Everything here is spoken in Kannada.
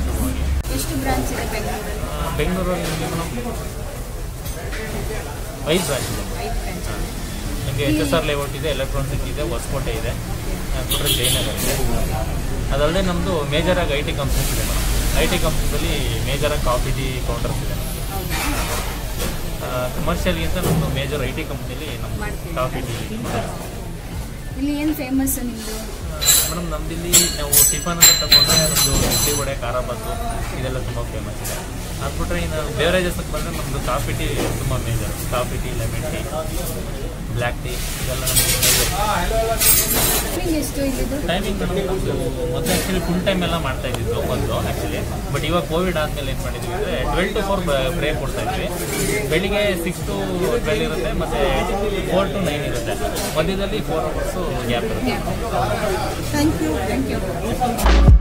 ಶುರುವಾಗಿ ಎಷ್ಟು ಬ್ರಾಂಚ್ ಇದೆ ಬೆಂಗಳೂರಲ್ಲಿ ಆ, ಬೆಂಗಳೂರಲ್ಲಿ ನಿಮಗೆ ಮೇಡಮ್ ಐದು ಬ್ರಾಂಚ್ ಇದೆ ಐದು ಬ್ರಾಂಚ್ ನಿಮಗೆ ಎಚ್ ಎಸ್ ಆರ್ ಲೇಔಟ್ ಇದೆ ಎಲೆಕ್ಟ್ರಾನಿಕ್ ಇದೆ ಹೊಸಕೋಟೆ ಇದೆ ಬಿಟ್ಟರೆ ಜಯನಗರ ಇದೆ ಅದಲ್ಲದೆ ನಮ್ಮದು ಮೇಜರಾಗಿ ಐ ಟಿ ಕಂಪ್ನೀಸ್ ಇದೆ ಮೇಡಮ್ ಐ ಟಿ ಕಂಪ್ನೀಸಲ್ಲಿ ಮೇಜರಾಗಿ ಕಾಫಿ ಟೀ ಕೌಂಟರ್ಸ್ ಇದೆ ಕಮರ್ಷಿಯಲ್ಗಿಂತ ನಮ್ಮದು ಮೇಜರ್ ಐ ಟಿ ಕಂಪ್ನಿಲಿ ನಮ್ಮ ಮಾಡ್ತೀವಿ. ಕಾಫಿ ಟೀ ಇಲ್ಲಿ ಏನು ಫೇಮಸ್ ನಿಮ್ಮದು ಮೇಡಮ್ ನಮ್ಮದಿಲ್ಲಿ ನಾವು ಟಿಫನ್ ಅಂತ ತಗೊಂಡ್ರೆ ನಮ್ಮದು ಇಡ್ಲಿ ವಡೆ ಖಾರ ಬಾತು ಇದೆಲ್ಲ ತುಂಬ ಫೇಮಸ್ ಇದೆ ಅದು ಬಿಟ್ಟರೆ ಇನ್ನು ಬೇವರೇಜಸ್ಗೆ ಬಂದರೆ ನಮ್ಮದು ಕಾಫಿ ಟೀ ತುಂಬ major coffee tea lemon tea black tea ಇದೆಲ್ಲ ನಮಗೆ ಮೇಜರ್ ಟೈಮಿಂಗ್ ಎಷ್ಟು ಇಲ್ಲಿದು ಟೈಮಿಂಗ್ ನಮ್ಮದು ಮೊದಲು ಆ್ಯಕ್ಚುಲಿ ಫುಲ್ ಟೈಮ್ ಎಲ್ಲ ಮಾಡ್ತಾ ಇದ್ದಿದ್ದು ಮೊದಲು ಆ್ಯಕ್ಚುಲಿ ಬಟ್ ಇವಾಗ ಕೋವಿಡ್ ಆದಮೇಲೆ ಏನು ಮಾಡಿದ್ವಿ ಅಂದರೆ ಟ್ವೆಲ್ ಟು ಫೋರ್ ಬ್ರೇಕ್ ಕೊಡ್ತಾ ಇದ್ವಿ ಬೆಳಿಗ್ಗೆ ಸಿಕ್ಸ್ ಟು ಟ್ವೆಲ್ ಇರುತ್ತೆ ಮತ್ತು ಫೋರ್ ಟು ನೈನ್ ಇರುತ್ತೆ ಮಧ್ಯದಲ್ಲಿ ಫೋರ್ ಅವರ್ಸು ಗ್ಯಾಪ್ ಇರುತ್ತೆ ಥ್ಯಾಂಕ್ ಯು ಥ್ಯಾಂಕ್ ಯು